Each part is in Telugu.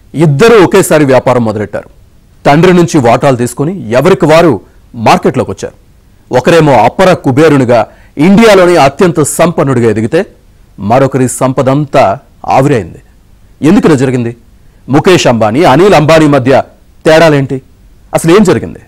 ఇద్దరూ ఒకేసారి వ్యాపారం మొదలెట్టారు తండ్రి నుంచి వాటాలు తీసుకుని ఎవరికి వారు మార్కెట్లోకి వచ్చారు ఒకరేమో అపర కుబేరునిగా ఇండియాలోని అత్యంత సంపన్నుడిగా ఎదిగితే మరొకరి సంపదంతా ఆవిరైంది ఎందుకు ఇలా జరిగింది ముఖేష్ అంబానీ అనిల్ అంబానీ మధ్య తేడాలేంటి అసలు ఏం జరిగింది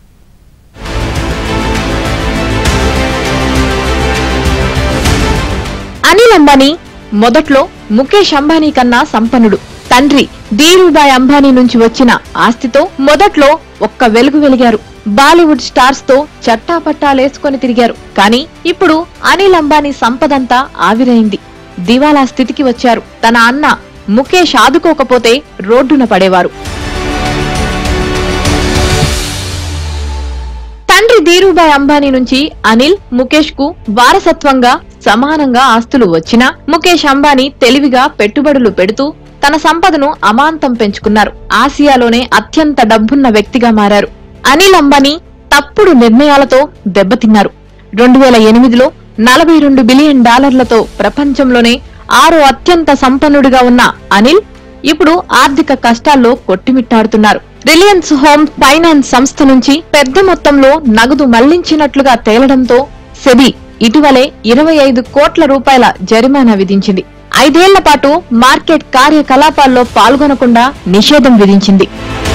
అనిల్ అంబానీ మొదట్లో ముఖేష్ అంబానీ కన్నా సంపన్నుడు తండ్రి ధీరుభాయ్ అంబానీ నుంచి వచ్చిన ఆస్తితో మొదట్లో ఒక్క వెలుగు వెలిగారు బాలీవుడ్ స్టార్స్ తో చట్టాపట్టాలేసుకొని తిరిగారు కానీ ఇప్పుడు అనిల్ అంబానీ సంపదంతా ఆవిరైంది దివాలా స్థితికి వచ్చారు తన అన్న ముఖేష్ ఆదుకోకపోతే రోడ్డున పడేవారు తండ్రి ధీరుభాయ్ అంబానీ నుంచి అనిల్ ముఖేష్ కు వారసత్వంగా సమానంగా ఆస్తులు వచ్చినా ముఖేష్ అంబానీ తెలివిగా పెట్టుబడులు పెడుతూ తన సంపదను అమాంతం పెంచుకున్నారు ఆసియాలోనే అత్యంత డబ్బున్న వ్యక్తిగా మారారు అనిల్ అంబానీ తప్పుడు నిర్ణయాలతో దెబ్బతిన్నారు రెండు వేల ఎనిమిదిలో నలభై రెండు బిలియన్ డాలర్లతో ప్రపంచంలోనే ఆరో అత్యంత సంపన్నుడిగా ఉన్న అనిల్ ఇప్పుడు ఆర్థిక కష్టాల్లో కొట్టిమిట్టాడుతున్నారు రిలయన్స్ హోమ్ ఫైనాన్స్ సంస్థ నుంచి పెద్ద మొత్తంలో నగదు మళ్లించినట్లుగా తేలడంతో సెబీ ఇటీవలే ఇరవై ఐదు కోట్ల రూపాయల జరిమానా విధించింది ఐదేళ్ల పాటు మార్కెట్ కార్యకలాపాల్లో పాల్గొనకుండా నిషేధం విధించింది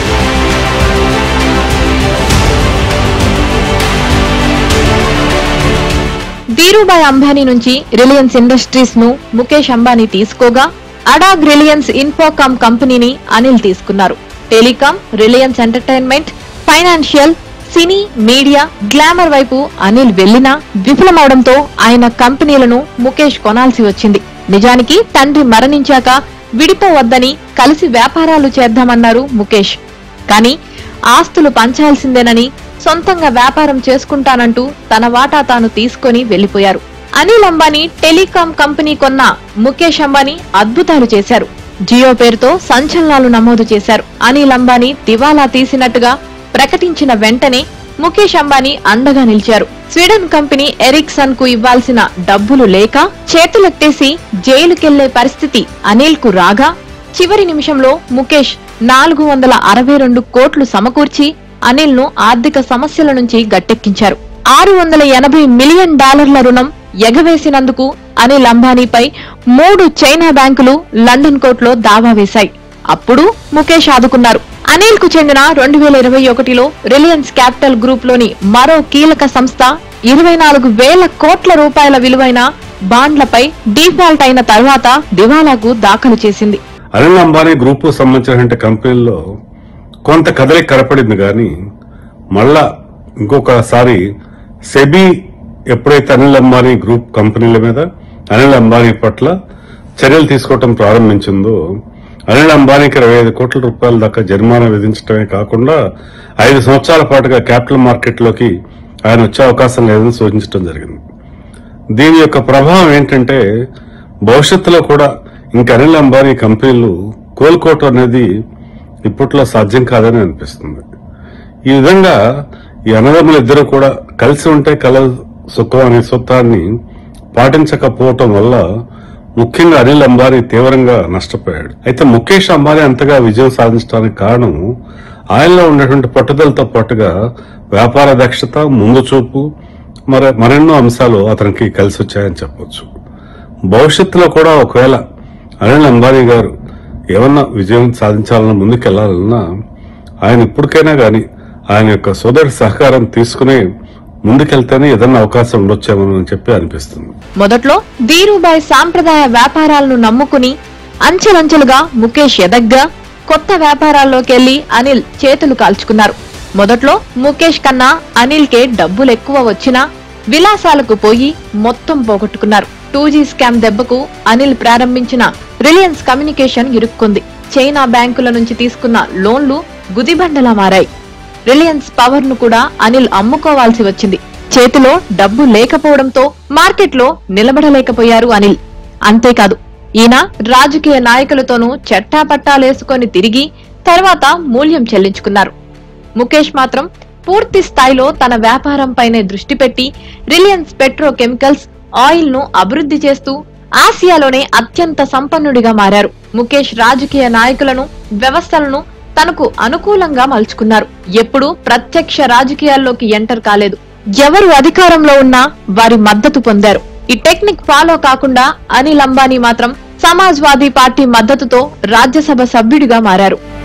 ధీరుభాయ్ అంబానీ నుంచి రిలయన్స్ ఇండస్ట్రీస్ ను ముఖేష్ అంబానీ తీసుకోగా అడాగ్ రిలయన్స్ ఇన్ఫోకామ్ కంపెనీని అనిల్ తీసుకున్నారు telecom Reliance entertainment financial cine media glamour వైపు అనిల్ వెళ్లినా విఫలమవడంతో ఆయన కంపెనీలను ముఖేష్ కొనాల్సి వచ్చింది నిజానికి తండ్రి మరణించాక విడిపోవద్దని కలిసి వ్యాపారాలు చేద్దామన్నారు ముఖేష్ కానీ ఆస్తులు పంచాల్సిందేనని సొంతంగా వ్యాపారం చేసుకుంటానంటూ తన వాటా తాను తీసుకొని వెళ్లిపోయారు అనిల్ అంబానీ టెలికాం కంపెనీ కొన్న ముఖేష్ అంబానీ అద్భుతాలు చేశారు జియో పేరుతో సంచలనాలు నమోదు చేశారు అనిల్ అంబానీ దివాలా తీసినట్టుగా ప్రకటించిన వెంటనే ముఖేష్ అంబానీ అండగా నిలిచారు స్వీడన్ కంపెనీ ఎరిక్సన్ కు ఇవ్వాల్సిన డబ్బులు లేక చేతులెత్తేసి జైలుకెళ్లే పరిస్థితి అనిల్ కు రాగా చివరి నిమిషంలో ముఖేష్ నాలుగు వందల అరవై రెండు కోట్లు సమకూర్చి అనిల్ ను ఆర్థిక సమస్యల నుంచి గట్టెక్కించారు ఆరు వందల ఎనభై మిలియన్ డాలర్ల రుణం ఎగవేసినందుకు అనిల్ అంబానీపై మూడు చైనా బ్యాంకులు లండన్ కోర్టులో దావా వేశాయి అప్పుడు ముఖేష్ ఆదుకున్నారు అనిల్ కు చెందిన రెండు వేల ఇరవై ఒకటిలో రిలయన్స్ క్యాపిటల్ గ్రూప్ లోని మరో కీలక సంస్థ ఇరవై నాలుగు వేల కోట్ల రూపాయల విలువైన బాండ్లపై డిఫాల్ట్ అయిన తర్వాత దివాలాకు దాఖలు చేసింది అనిల్ అంబానీ గ్రూప్ సంబంధించిన కంపెనీల్లో కొంత కదలిక కనపడింది కానీ మళ్ళా ఇంకొకసారి సెబీ ఎప్పుడైతే అనిల్ అంబానీ గ్రూప్ కంపెనీల మీద అనిల్ అంబానీ పట్ల చర్యలు తీసుకోవటం ప్రారంభించిందో అనిల్ అంబానీకి ఇరవై ఐదు కోట్ల రూపాయల దాకా జరిమానా విధించడమే కాకుండా ఐదు సంవత్సరాల పాటుగా క్యాపిటల్ మార్కెట్లోకి ఆయన వచ్చే అవకాశం లేదని సూచించడం జరిగింది దీని యొక్క ప్రభావం ఏంటంటే భవిష్యత్తులో కూడా ఇంకా అనిల్ అంబానీ కంపెనీలు కోలుకోవటం అనేది ఇప్పట్లో సాధ్యం కాదని అనిపిస్తుంది ఈ విధంగా ఈ అన్నదమ్ములు ఇద్దరు కూడా కలిసి ఉంటే కల సుఖం అనే సూత్రాన్ని పాటించకపోవటం వల్ల ముఖ్యంగా అనిల్ అంబానీ తీవ్రంగా నష్టపోయాడు అయితే ముఖేష్ అంబానీ అంతగా విజయం సాధించడానికి కారణం ఆయనలో ఉన్నటువంటి పట్టుదలతో పాటుగా వ్యాపార దక్షత ముందు చూపు మరి మరెన్నో అంశాలు అతనికి కలిసి వచ్చాయని చెప్పొచ్చు భవిష్యత్తులో కూడా ఒకవేళ అనిల్ అంబానీ గారు ఏమన్నా విజయం సాధించాలన్న ముందుకెళ్లాలన్నా ఆయన ఇప్పటికైనా గాని ఆయన యొక్క సోదరి సహకారం తీసుకుని ముందుకెళ్తేనే ఏదన్నా అవకాశం ఉండొచ్చేమోనని చెప్పి అనిపిస్తుంది మొదట్లో ధీరుభాయ్ సాంప్రదాయ వ్యాపారాలను నమ్ముకుని అంచెలంచెలుగా ముఖేష్ ఎదగ్గా కొత్త వ్యాపారాల్లోకెళ్లి అనిల్ చేతులు కాల్చుకున్నారు మొదట్లో ముఖేష్ కన్నా అనిల్ కే డబ్బులు ఎక్కువ వచ్చినా విలాసాలకు పోయి మొత్తం పోగొట్టుకున్నారు టూ జీ స్కామ్ దెబ్బకు అనిల్ ప్రారంభించిన రిలయన్స్ కమ్యూనికేషన్ ఇరుక్కుంది చైనా బ్యాంకుల నుంచి తీసుకున్న లోన్లు గుదిబండలా మారాయి రిలయన్స్ పవర్ ను కూడా అనిల్ అమ్ముకోవాల్సి వచ్చింది చేతిలో డబ్బు లేకపోవడంతో మార్కెట్లో నిలబడలేకపోయారు అనిల్ అంతేకాదు ఈయన రాజకీయ నాయకులతోనూ చట్టాపట్టాలేసుకొని తిరిగి తర్వాత మూల్యం చెల్లించుకున్నారు ముఖేష్ మాత్రం పూర్తి స్థాయిలో తన వ్యాపారంపైనే దృష్టి పెట్టి రిలయన్స్ పెట్రోకెమికల్స్ ఆయిల్ ను అభివృద్ధి చేస్తూ ఆసియాలోనే అత్యంత సంపన్నుడిగా మారారు ముఖేష్ రాజకీయ నాయకులను వ్యవస్థలను తనకు అనుకూలంగా మలుచుకున్నారు ఎప్పుడూ ప్రత్యక్ష రాజకీయాల్లోకి ఎంటర్ కాలేదు ఎవరు అధికారంలో ఉన్నా వారి మద్దతు పొందారు ఈ టెక్నిక్ ఫాలో కాకుండా అనిల్ అంబానీ మాత్రం సమాజ్వాదీ పార్టీ మద్దతుతో రాజ్యసభ సభ్యుడిగా మారారు